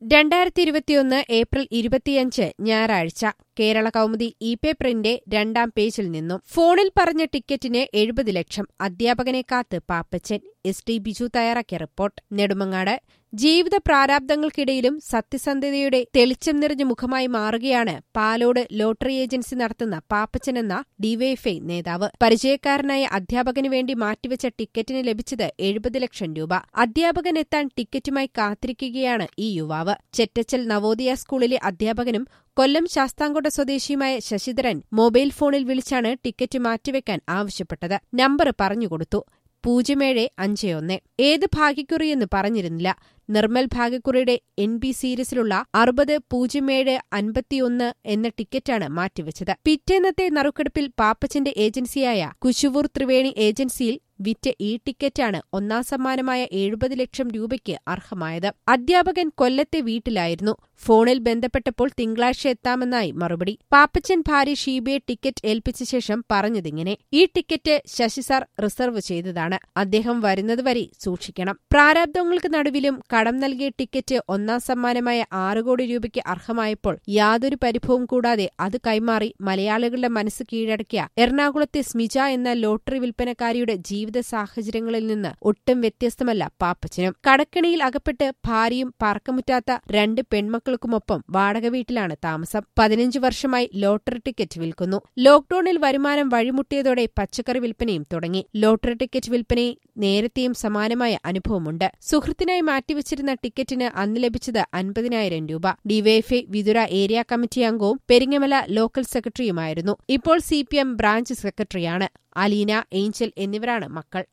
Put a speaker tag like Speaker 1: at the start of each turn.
Speaker 1: രണ്ടായിരത്തി ഇരുപത്തിയൊന്ന് ഏപ്രിൽ ഇരുപത്തിയഞ്ച് ഞായറാഴ്ച കേരള കൗമുദി ഇ പേപ്പറിന്റെ രണ്ടാം പേജിൽ നിന്നും ഫോണിൽ പറഞ്ഞ ടിക്കറ്റിന് എഴുപത് ലക്ഷം അധ്യാപകനെ കാത്ത് പാപ്പച്ചൻ എസ് ടി ബിജു തയ്യാറാക്കിയ റിപ്പോർട്ട് നെടുമങ്ങാട് ജീവിത പ്രാരാബ്ദങ്ങൾക്കിടയിലും സത്യസന്ധതയുടെ തെളിച്ചം നിറഞ്ഞ മുഖമായി മാറുകയാണ് പാലോട് ലോട്ടറി ഏജൻസി നടത്തുന്ന പാപ്പച്ചൻ എന്ന ഡിവൈഎഫ്ഐ നേതാവ് പരിചയക്കാരനായ അധ്യാപകന് വേണ്ടി മാറ്റിവെച്ച ടിക്കറ്റിന് ലഭിച്ചത് എഴുപത് ലക്ഷം രൂപ അധ്യാപകൻ എത്താൻ ടിക്കറ്റുമായി കാത്തിരിക്കുകയാണ് ഈ യുവാവ് ചെറ്റച്ചൽ നവോദയ സ്കൂളിലെ അധ്യാപകനും കൊല്ലം ശാസ്താംകോട്ട സ്വദേശിയുമായ ശശിധരൻ മൊബൈൽ ഫോണിൽ വിളിച്ചാണ് ടിക്കറ്റ് മാറ്റിവെക്കാൻ ആവശ്യപ്പെട്ടത് നമ്പർ പറഞ്ഞുകൊടുത്തു പൂജ്യം ഏഴ് അഞ്ച് ഒന്ന് ഏത് ഭാഗ്യക്കുറിയെന്ന് പറഞ്ഞിരുന്നില്ല നിർമ്മൽ ഭാഗ്യക്കുറിയുടെ എൻ ബി സീരീസിലുള്ള അറുപത് പൂജ്യം ഏഴ് അൻപത്തിയൊന്ന് എന്ന ടിക്കറ്റാണ് മാറ്റിവെച്ചത് പിറ്റേന്നത്തെ നറുക്കെടുപ്പിൽ പാപ്പച്ചന്റെ ഏജൻസിയായ കുശുവൂർ ത്രിവേണി ഏജൻസിയിൽ വിറ്റ് ഈ ടിക്കറ്റാണ് ഒന്നാം സമ്മാനമായ എഴുപത് ലക്ഷം രൂപയ്ക്ക് അർഹമായത് അധ്യാപകൻ കൊല്ലത്തെ വീട്ടിലായിരുന്നു ഫോണിൽ ബന്ധപ്പെട്ടപ്പോൾ തിങ്കളാഴ്ച എത്താമെന്നായി മറുപടി പാപ്പച്ചൻ ഭാര്യ ഷീബയെ ടിക്കറ്റ് ഏൽപ്പിച്ച ശേഷം പറഞ്ഞതിങ്ങനെ ഈ ടിക്കറ്റ് ശശിസാർ റിസർവ് ചെയ്തതാണ് അദ്ദേഹം വരുന്നതുവരെ സൂക്ഷിക്കണം പ്രാരാബ്ദങ്ങൾക്ക് നടുവിലും കടം നൽകിയ ടിക്കറ്റ് ഒന്നാം സമ്മാനമായ ആറ് കോടി രൂപയ്ക്ക് അർഹമായപ്പോൾ യാതൊരു പരിഭവവും കൂടാതെ അത് കൈമാറി മലയാളികളുടെ മനസ്സ് കീഴടക്കിയ എറണാകുളത്തെ സ്മിജ എന്ന ലോട്ടറി വിൽപ്പനക്കാരിയുടെ ജീവിത സാഹചര്യങ്ങളിൽ നിന്ന് ഒട്ടും വ്യത്യസ്തമല്ല പാപ്പച്ചനും കടക്കിണിയിൽ അകപ്പെട്ട് ഭാര്യയും പറക്കമുറ്റാത്ത രണ്ട് പെൺമക്കൾക്കുമൊപ്പം വാടക വീട്ടിലാണ് താമസം പതിനഞ്ച് വർഷമായി ലോട്ടറി ടിക്കറ്റ് വിൽക്കുന്നു ലോക്ഡൌണിൽ വരുമാനം വഴിമുട്ടിയതോടെ പച്ചക്കറി വിൽപ്പനയും തുടങ്ങി ലോട്ടറി ടിക്കറ്റ് വിൽപ്പനയിൽ നേരത്തെയും സമാനമായ അനുഭവമുണ്ട് സുഹൃത്തിനായി മാറ്റിവെച്ചിരുന്ന ടിക്കറ്റിന് അന്ന് ലഭിച്ചത് അൻപതിനായിരം രൂപ ഡിവൈഎഫ്ഐ വിതുര ഏരിയ കമ്മിറ്റി അംഗവും പെരിങ്ങമല ലോക്കൽ സെക്രട്ടറിയുമായിരുന്നു ഇപ്പോൾ സി ബ്രാഞ്ച് സെക്രട്ടറിയാണ് അലീന ഏഞ്ചൽ എന്നിവരാണ് മക്കൾ